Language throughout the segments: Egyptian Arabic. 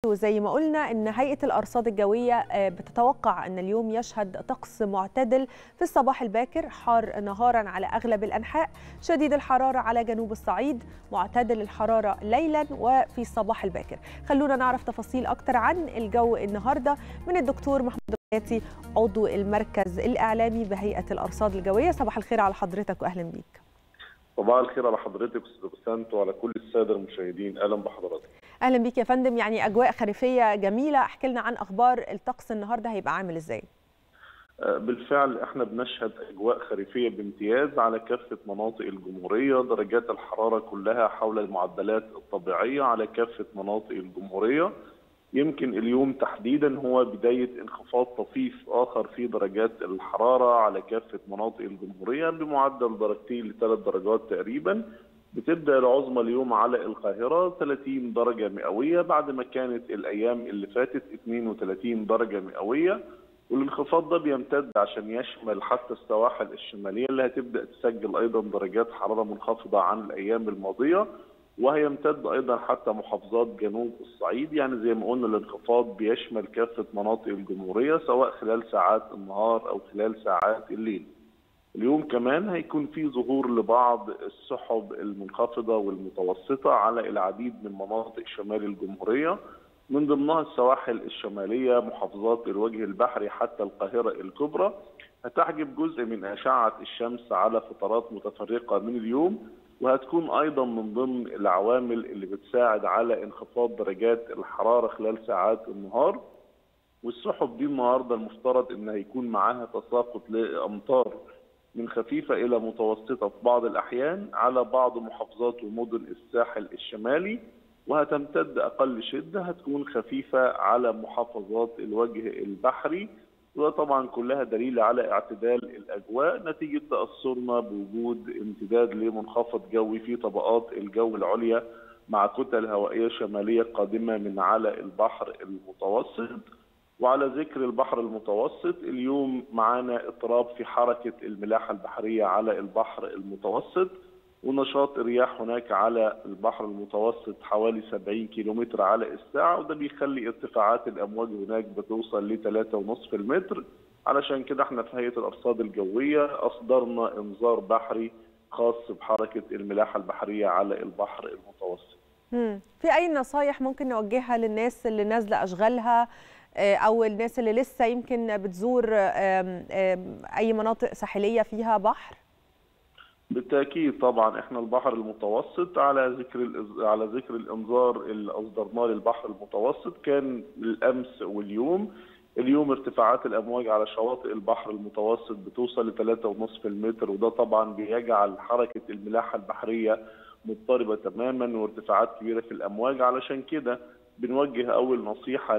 وزي ما قلنا ان هيئه الارصاد الجويه بتتوقع ان اليوم يشهد طقس معتدل في الصباح الباكر حار نهارا على اغلب الانحاء شديد الحراره على جنوب الصعيد معتدل الحراره ليلا وفي الصباح الباكر خلونا نعرف تفاصيل اكتر عن الجو النهارده من الدكتور محمود الرياتي عضو المركز الاعلامي بهيئه الارصاد الجويه صباح الخير على حضرتك واهلا بيك صباح الخير على حضرتك استاذ بسنت وعلى كل الساده المشاهدين اهلا بحضرتك اهلا بيك يا فندم يعني اجواء خريفيه جميله احكي لنا عن اخبار الطقس النهارده هيبقى عامل ازاي بالفعل احنا بنشهد اجواء خريفيه بامتياز على كافه مناطق الجمهوريه درجات الحراره كلها حول المعدلات الطبيعيه على كافه مناطق الجمهوريه يمكن اليوم تحديدا هو بدايه انخفاض طفيف اخر في درجات الحراره على كافه مناطق الجمهوريه بمعدل درجتين لثلاث درجات تقريبا بتبدا العظمى اليوم على القاهره 30 درجه مئويه بعد ما كانت الايام اللي فاتت 32 درجه مئويه والانخفاض ده بيمتد عشان يشمل حتى السواحل الشماليه اللي هتبدا تسجل ايضا درجات حراره منخفضه عن الايام الماضيه وهيمتد ايضا حتى محافظات جنوب الصعيد يعني زي ما قلنا الانخفاض بيشمل كافه مناطق الجمهوريه سواء خلال ساعات النهار او خلال ساعات الليل. اليوم كمان هيكون في ظهور لبعض السحب المنخفضه والمتوسطه على العديد من مناطق شمال الجمهوريه من ضمنها السواحل الشماليه محافظات الوجه البحري حتى القاهره الكبرى هتحجب جزء من اشعه الشمس على فترات متفرقه من اليوم وهتكون ايضا من ضمن العوامل اللي بتساعد على انخفاض درجات الحراره خلال ساعات النهار والسحب دي النهارده المفترض ان هيكون معاها تساقط لامطار من خفيفه الى متوسطه في بعض الاحيان على بعض محافظات ومدن الساحل الشمالي وهتمتد اقل شده هتكون خفيفه على محافظات الوجه البحري وده طبعا كلها دليل على اعتدال الاجواء نتيجه تاثرنا بوجود امتداد لمنخفض جوي في طبقات الجو العليا مع كتل هوائيه شماليه قادمه من على البحر المتوسط وعلى ذكر البحر المتوسط اليوم معانا اضطراب في حركه الملاحه البحريه على البحر المتوسط ونشاط الرياح هناك على البحر المتوسط حوالي 70 كيلومتر على الساعة وده بيخلي ارتفاعات الأمواج هناك بتوصل ل 3.5 المتر علشان كده احنا في هيئة الأرصاد الجوية أصدرنا إنذار بحري خاص بحركة الملاحة البحرية على البحر المتوسط مم. في أي نصايح ممكن نوجهها للناس اللي نازلة أشغالها أو الناس اللي لسه يمكن بتزور أي مناطق ساحلية فيها بحر؟ بالتاكيد طبعا احنا البحر المتوسط على ذكر على ذكر الانذار اللي اصدرناه للبحر المتوسط كان الامس واليوم اليوم ارتفاعات الامواج على شواطئ البحر المتوسط بتوصل ل 3.5 المتر وده طبعا بيجعل حركه الملاحه البحريه مضطربه تماما وارتفاعات كبيره في الامواج علشان كده بنوجه اول نصيحه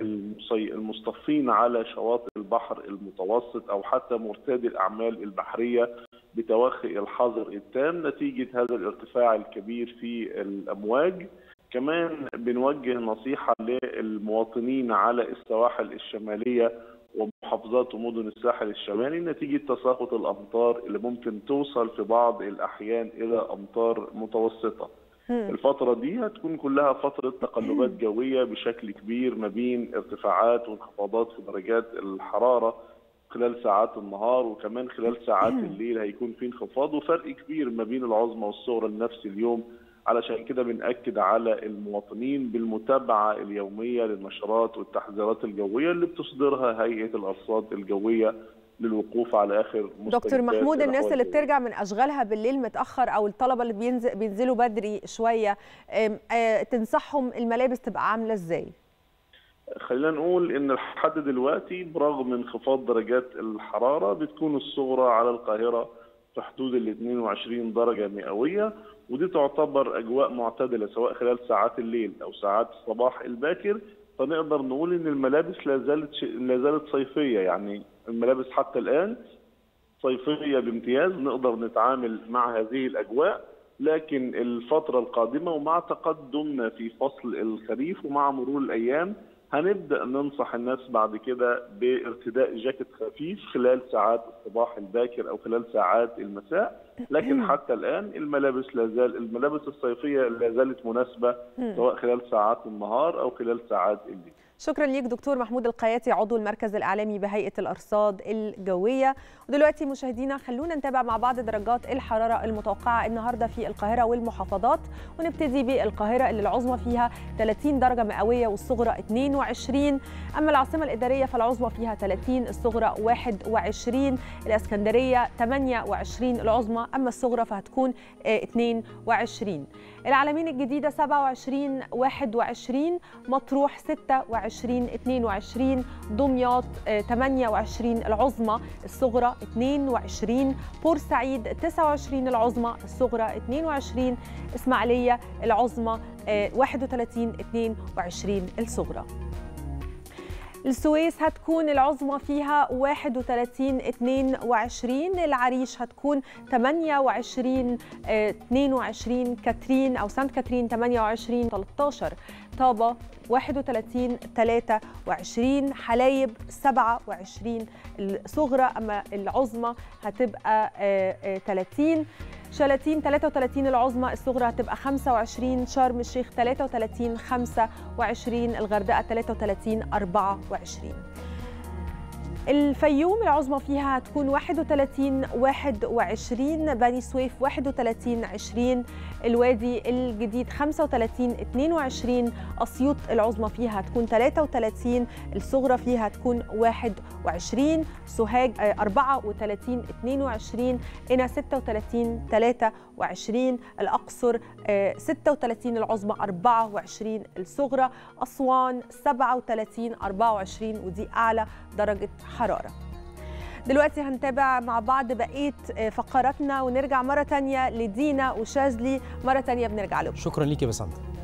للمصطفين على شواطئ البحر المتوسط او حتى مرتادي الاعمال البحريه بتوخي الحظر التام نتيجه هذا الارتفاع الكبير في الامواج كمان بنوجه نصيحه للمواطنين على السواحل الشماليه ومحافظات ومدن الساحل الشمالي نتيجه تساقط الامطار اللي ممكن توصل في بعض الاحيان الى امطار متوسطه. الفترة دي هتكون كلها فترة تقلبات جوية بشكل كبير ما بين ارتفاعات وانخفاضات في درجات الحرارة خلال ساعات النهار وكمان خلال ساعات الليل هيكون في انخفاض وفرق كبير ما بين العظمى والصغرى لنفس اليوم علشان كده بنأكد على المواطنين بالمتابعة اليومية للنشرات والتحذيرات الجوية اللي بتصدرها هيئة الأرصاد الجوية للوقوف على اخر دكتور محمود الناس اللي بترجع من اشغالها بالليل متاخر او الطلبه اللي بينزل بينزلوا بدري شويه تنصحهم الملابس تبقى عامله ازاي؟ خلينا نقول ان لحد دلوقتي برغم انخفاض درجات الحراره بتكون الصغرى على القاهره في حدود ال 22 درجه مئويه ودي تعتبر اجواء معتدله سواء خلال ساعات الليل او ساعات الصباح الباكر فنقدر نقول ان الملابس لا زالت لا زالت صيفيه يعني الملابس حتى الان صيفيه بامتياز نقدر نتعامل مع هذه الاجواء لكن الفتره القادمه ومع تقدمنا في فصل الخريف ومع مرور الايام هنبدا ننصح الناس بعد كده بارتداء جاكيت خفيف خلال ساعات الصباح الباكر او خلال ساعات المساء لكن حتى الان الملابس لا زال الملابس الصيفيه لا زالت مناسبه سواء خلال ساعات النهار او خلال ساعات الليل شكرا ليك دكتور محمود القياتي عضو المركز الاعلامي بهيئه الارصاد الجويه ودلوقتي مشاهدينا خلونا نتابع مع بعض درجات الحراره المتوقعه النهارده في القاهره والمحافظات ونبتدي بالقاهره اللي العظمى فيها 30 درجه مئويه والصغرى 22 اما العاصمه الاداريه فالعظمى فيها 30 الصغرى 21 الاسكندريه 28 العظمى اما الصغرى فهتكون 22 العالمين الجديده 27 21 مطروح 26 20 22 دمياط 28 العظمى الصغرى 22 بورسعيد 29 العظمى الصغرى 22 اسماعيليه العظمى 31 22 الصغرى السويس هتكون العظمى فيها 31 22 العريش هتكون 28 22 كاترين او سانت كاترين 28 13 طابة 31 23 حلايب 27 الصغرى اما العظمى هتبقى 30 شلاتين 33 العظمى الصغرى هتبقى 25 شرم الشيخ 33 25 الغردقه 33 24 الفيوم العظمى فيها هتكون 31 21 بني سويف 31 20 الوادي الجديد 35 22 اسيوط العظمى فيها هتكون 33 الصغرى فيها هتكون 21 سوهاج 34 22 قنا 36 23 الاقصر 36 العظمى 24 الصغرى اسوان 37 24 ودي اعلى درجه حراره دلوقتي هنتابع مع بعض بقيه فقراتنا ونرجع مره تانية لدينا وشاذلي مره تانية بنرجع لكم شكرا ليكي يا بسنت